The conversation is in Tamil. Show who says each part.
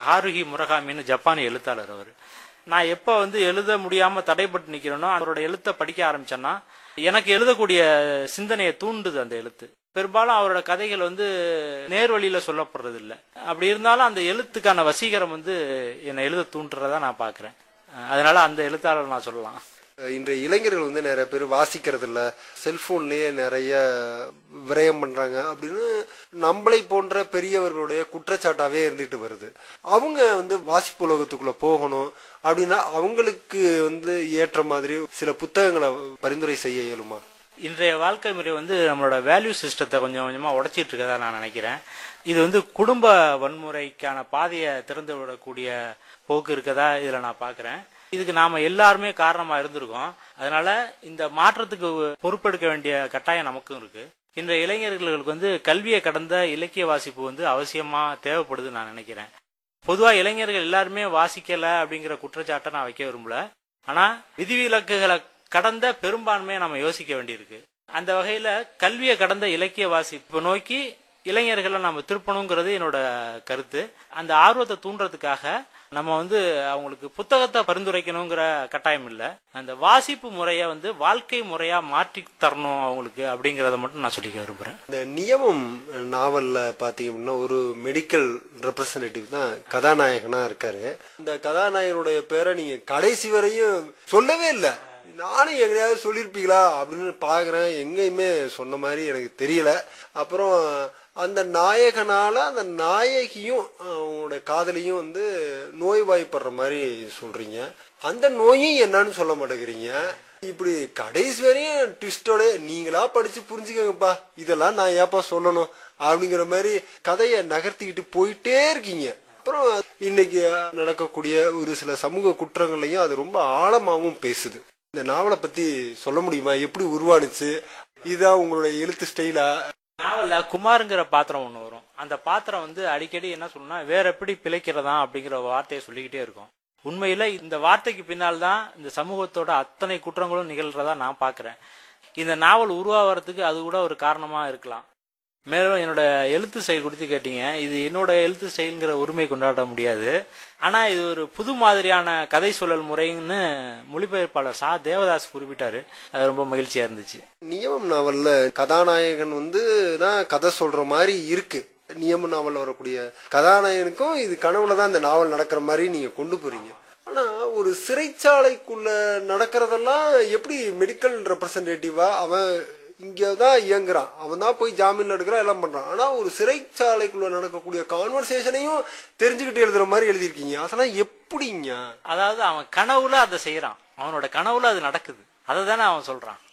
Speaker 1: ஹாருஹி முரகாமின்னு ஜப்பானிய எழுத்தாளர் அவர் நான் எப்போ வந்து எழுத முடியாம தடைப்பட்டு நிக்கிறேனோ அவரோட எழுத்தை படிக்க ஆரம்பிச்சேன்னா எனக்கு எழுதக்கூடிய சிந்தனையை தூண்டுது அந்த எழுத்து பெரும்பாலும் அவரோட கதைகள் வந்து நேர்வழியில சொல்லப்படுறது இல்ல அப்படி இருந்தாலும் அந்த எழுத்துக்கான வசீகரம் வந்து என்னை எழுத தூண்டுறதா நான் பாக்குறேன் அதனால அந்த எழுத்தாளர் நான் சொல்லலாம்
Speaker 2: இன்றைய இளைஞர்கள் வந்து நிறைய பேர் வாசிக்கிறது இல்ல செல்போன்லயே நிறைய விரயம் பண்றாங்க அப்படின்னு நம்மளை போன்ற பெரியவர்களுடைய குற்றச்சாட்டாவே இருந்துட்டு வருது அவங்க வந்து வாசிப்பு உலகத்துக்குள்ள போகணும் அப்படின்னா அவங்களுக்கு வந்து ஏற்ற மாதிரி சில புத்தகங்களை பரிந்துரை செய்ய இயலுமா
Speaker 1: இன்றைய வாழ்க்கை முறை வந்து நம்மளோட வேல்யூ சிஸ்டத்தை கொஞ்சம் கொஞ்சமா உடைச்சிட்டு இருக்கதா நான் நினைக்கிறேன் இது வந்து குடும்ப வன்முறைக்கான பாதையை திறந்து விடக்கூடிய போக்கு இருக்கதா இதுல நான் பாக்குறேன் இதுக்கு நாம எல்லாருமே காரணமா இருந்திருக்கோம் அதனால இந்த மாற்றத்துக்கு பொறுப்பெடுக்க வேண்டிய கட்டாயம் நமக்கும் இருக்கு இன்றைய இளைஞர்களுக்கு வந்து கல்வியை கடந்த இலக்கிய வாசிப்பு வந்து அவசியமா தேவைப்படுதுன்னு நான் நினைக்கிறேன் பொதுவா இளைஞர்கள் எல்லாருமே வாசிக்கல அப்படிங்கிற குற்றச்சாட்டை நான் வைக்க விரும்பல ஆனா விதிவிலக்குகளை கடந்த பெரும்பான்மையை நம்ம யோசிக்க வேண்டியிருக்கு அந்த வகையில கல்வியை கடந்த இலக்கிய வாசிப்பு நோக்கி இளைஞர்களை நம்ம திருப்பணுங்கிறது என்னோட கருத்து அந்த ஆர்வத்தை தூண்டுறதுக்காக நம்ம வந்து அவங்களுக்கு புத்தகத்தை பரிந்துரைக்கணுங்கிற கட்டாயம் இல்லை அந்த வாசிப்பு முறையை வந்து வாழ்க்கை முறையா மாற்றி தரணும் அவங்களுக்கு அப்படிங்கறத மட்டும் நான் சொல்லிக்க விரும்புறேன்
Speaker 2: இந்த நியமம் நாவல்ல பாத்தீங்கன்னா ஒரு மெடிக்கல் ரெப்ரசன்டேட்டிவ் தான் கதாநாயகனா இருக்காரு இந்த கதாநாயகனுடைய பேரை நீங்க கடைசி வரையும் சொல்லவே இல்லை நானும் எங்கேயாவது சொல்லியிருப்பீங்களா அப்படின்னு பாக்குறேன் எங்கேயுமே சொன்ன மாதிரி எனக்கு தெரியல அப்புறம் அந்த நாயகனால அந்த நாயகியும் அவங்களோட காதலியும் வந்து நோய்வாய்ப்படுற மாதிரி சொல்றீங்க அந்த நோயும் என்னன்னு சொல்ல மாட்டேங்கிறீங்க இப்படி கடைசி வரையும் ட்விஸ்டோட நீங்களா படிச்சு புரிஞ்சுக்கங்கப்பா இதெல்லாம் நான் ஏப்பா சொல்லணும் அப்படிங்கிற மாதிரி கதையை நகர்த்திக்கிட்டு போயிட்டே இருக்கீங்க அப்புறம் இன்னைக்கு நடக்கக்கூடிய ஒரு சில சமூக குற்றங்களையும் அது ரொம்ப ஆழமாவும் பேசுது இந்த நாவலை பத்தி சொல்ல முடியுமா எப்படி உருவானுச்சு இதுதான் உங்களுடைய எழுத்து ஸ்டைலா
Speaker 1: நாவல்ல குமாருங்கிற பாத்திரம் ஒண்ணு வரும் அந்த பாத்திரம் வந்து அடிக்கடி என்ன சொல்லணும்னா வேற எப்படி பிழைக்கிறதா அப்படிங்கிற வார்த்தையை சொல்லிக்கிட்டே இருக்கும் உண்மையில இந்த வார்த்தைக்கு பின்னால் தான் இந்த சமூகத்தோட அத்தனை குற்றங்களும் நிகழ்றதா நான் பாக்குறேன் இந்த நாவல் உருவாகிறதுக்கு அது கூட ஒரு காரணமா இருக்கலாம் மேலும் என்னோட எழுத்து ஸ்டைல் குறித்து கேட்டீங்க இது என்னோட எழுத்து ஸ்டைல்ங்கிற உரிமை கொண்டாட முடியாது ஆனா இது ஒரு புது மாதிரியான கதை சொல்லல் முறைன்னு மொழிபெயர்ப்பாளர் சா தேவதாஸ் குறிப்பிட்டாரு அது ரொம்ப மகிழ்ச்சியா இருந்துச்சு
Speaker 2: நியமம் நாவல்ல கதாநாயகன் வந்து தான் கதை சொல்ற மாதிரி இருக்கு நியம நாவல்ல வரக்கூடிய கதாநாயகனுக்கும் இது கனவுல தான் இந்த நாவல் நடக்கிற மாதிரி நீங்க கொண்டு போறீங்க ஆனா ஒரு சிறைச்சாலைக்குள்ள நடக்கிறதெல்லாம் எப்படி மெடிக்கல் ரெப்ரசன்டேட்டிவா அவன் இங்கதான் இயங்குறான் அவன் தான் போய் ஜாமீன்ல எடுக்கிறான் எல்லாம் பண்றான் ஆனா ஒரு சிறைச்சாலைக்குள்ள நடக்கக்கூடிய கான்வர்சேஷனையும் தெரிஞ்சுக்கிட்டு எழுதுற மாதிரி எழுதியிருக்கீங்க அதெல்லாம் எப்படிங்க
Speaker 1: அதாவது அவன் கனவுல அதை செய்யறான் அவனோட கனவுல அது நடக்குது அதை தானே அவன் சொல்றான்